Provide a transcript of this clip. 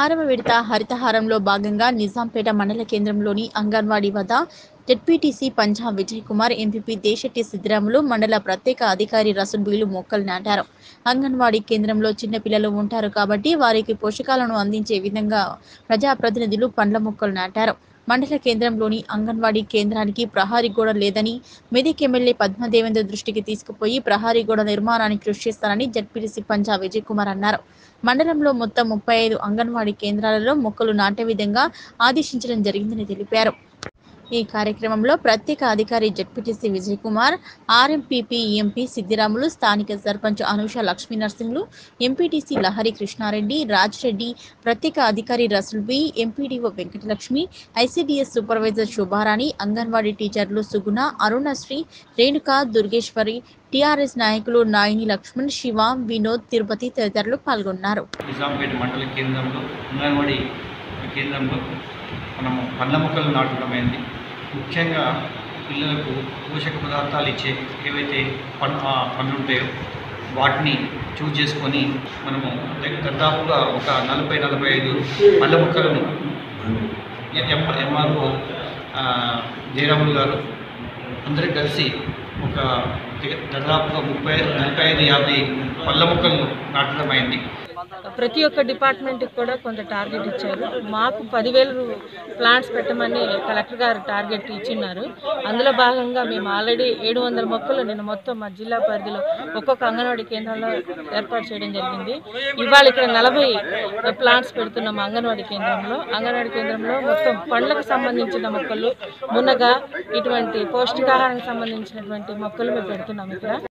ఆరవ విడత హరితహారంలో భాగంగా నిజాంపేట మండల కేంద్రంలోని అంగన్వాడీ వద్ద జెడ్పీటీసీ పంజాబ్ విజయ్ కుమార్ ఎంపీపీ దేశెట్టి సిద్దిరాములు మండల ప్రత్యేక అధికారి రసూల్బీలు మొక్కలు నాటారు అంగన్వాడీ కేంద్రంలో చిన్నపిల్లలు ఉంటారు కాబట్టి వారికి పోషకాలను అందించే విధంగా ప్రజాప్రతినిధులు పండ్ల మొక్కలు నాటారు మండల కేంద్రంలోని అంగన్వాడీ కేంద్రానికి ప్రహారీ గోడ లేదని మెదక్ ఎమ్మెల్యే పద్మదేవేంద్ర దృష్టికి తీసుకుపోయి ప్రహారీ గోడ నిర్మాణానికి కృషి చేస్తానని జడ్పీటీసీ పంజాబ్ విజయ్ కుమార్ అన్నారు మండలంలో మొత్తం ముప్పై ఐదు అంగన్వాడీ కేంద్రాలలో మొక్కలు నాటే విధంగా ఆదేశించడం జరిగిందని తెలిపారు ఈ కార్యక్రమంలో ప్రత్యేక అధికారి ZPTC Vijay Kumar RMPP MP Siddiramulu స్థానిక సర్పంచ్ అనూష లక్ష్మీ నరసింహులు ఎంపీటీసీ లహరి కృష్ణారెడ్డి రాజ్రెడ్డి ప్రత్యేక అధికారి Rasulbi MPDO Venkatalakshmi ICDS supervisor Shubharani anganwadi టీచర్లు సుగుణ అరుణశ్రీ రేణుక దుర్గేశ్వరి టీఆర్ఎస్ నాయకులు నాయిని లక్ష్మణ్ శివ వినోద్ తిరుపతి తదితరులు పాల్గొన్నారు నిజాంపేట మండల కేంద్రంలో అంగన్వాడీ కేంద్రంలో మనము పండ్ల మొక్కలు నాటడం అయింది ముఖ్యంగా పిల్లలకు పోషక పదార్థాలు ఇచ్చే ఏవైతే పన్ ఆ పండ్లు ఉంటాయో వాటిని చూజ్ చేసుకొని మనము దగ్గ- దాదాపుగా ఒక నలభై నలభై ఐదు పండ్ల మొక్కలను ఎం ఎంఆర్ఓ జయరాములు గారు అందరూ కలిసి ఒక దగ్గ- దాదాపుగా ముప్పై నలభై ఐదు యాభై పళ్ళ మొక్కలను నాటడం అయింది ప్రతి ఒక్క డిపార్ట్మెంట్కి కూడా కొంత టార్గెట్ ఇచ్చారు మాకు పదివేలు ప్లాంట్స్ పెట్టమని కలెక్టర్ గారు టార్గెట్ ఇచ్చిన్నారు అందులో భాగంగా మేము ఆల్రెడీ ఏడు వందల మొక్కలు నేను మొత్తం మా జిల్లా పరిధిలో ఒక్కొక్క అంగన్వాడీ కేంద్రంలో ఏర్పాటు చేయడం జరిగింది ఇవాళ ఇక్కడ నలభై ప్లాంట్స్ పెడుతున్నాం అంగన్వాడీ కేంద్రంలో అంగన్వాడీ కేంద్రంలో మొత్తం పండ్లకు సంబంధించిన మొక్కలు మునగ ఇటువంటి పౌష్టికాహారానికి సంబంధించినటువంటి మొక్కలు మేము పెడుతున్నాం ఇక్కడ